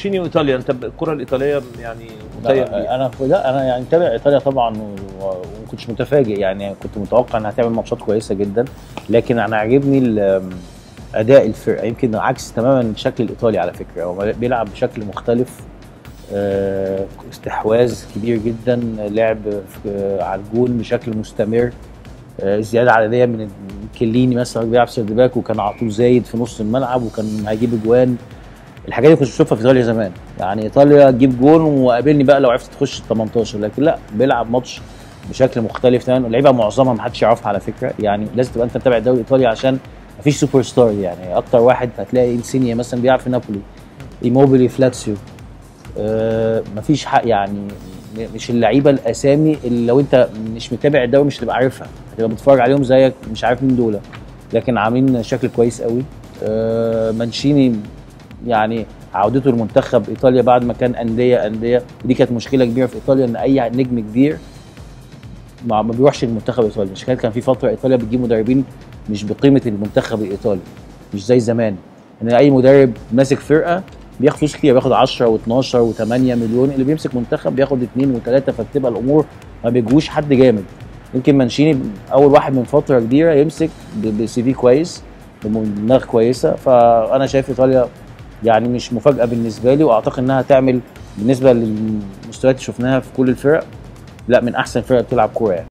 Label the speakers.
Speaker 1: تشيني وايطاليا انت الكره الايطاليه يعني متيم بيها
Speaker 2: لا انا لا انا يعني متابع ايطاليا طبعا و- وما كنتش متفاجئ يعني كنت متوقع انها تعمل ماتشات كويسه جدا لكن انا عاجبني ال- اداء الفرقه يمكن عكس تماما الشكل الايطالي على فكره هو بيلعب بشكل مختلف آه، استحواذ كبير جدا لعب في- على الجون بشكل مستمر آه، زياده عدديه من كليني مثلا بيلعب سيرد باك وكان على طول زايد في نص الملعب وكان هيجيب اجوان الحاجات دي كنت بشوفها في ايطاليا زمان يعني ايطاليا تجيب جون وقابلني بقى لو عرفت تخش ال 18 لكن لا بيلعب ماتش بشكل مختلف تماما اللعيبه معظمها ما حدش يعرفها على فكره يعني لازم تبقى انت متابع الدوري الايطالي عشان مفيش سوبر ستار يعني اكتر واحد هتلاقي انسينيا مثلا بيلعب في نابولي ايموبيلي في لاتسيو آه مفيش حق يعني م- مش اللعيبه الاسامي اللي لو انت مش متابع الدوري مش هتبقى عارفها هتبقى بتتفرج عليهم زيك مش عارف مين دول لكن عاملين شكل كويس قوي آه مانشيني يعني عودته لمنتخب ايطاليا بعد ما كان انديه انديه ودي كانت مشكله كبيره في ايطاليا ان اي نجم كبير ما ما بيروحش المنتخب الايطالي مش كان كان في فتره ايطاليا بتجيب مدربين مش بقيمه المنتخب الايطالي مش زي زمان ان اي مدرب ماسك فرقه بياخد فلوس كتير بياخد 10 و12 و8 مليون اللي بيمسك منتخب بياخد 2 و3 فبتبقى الامور ما بيجوش حد جامد يمكن مانشيني اول واحد من فتره كبيره يمسك ب- بسي في كويس بدماغ كويسه فانا شايف ايطاليا يعني مش مفاجاه بالنسبه لي واعتقد انها تعمل بالنسبه للمستويات اللي شفناها في كل الفرق لا من احسن فرق بتلعب كوره يعني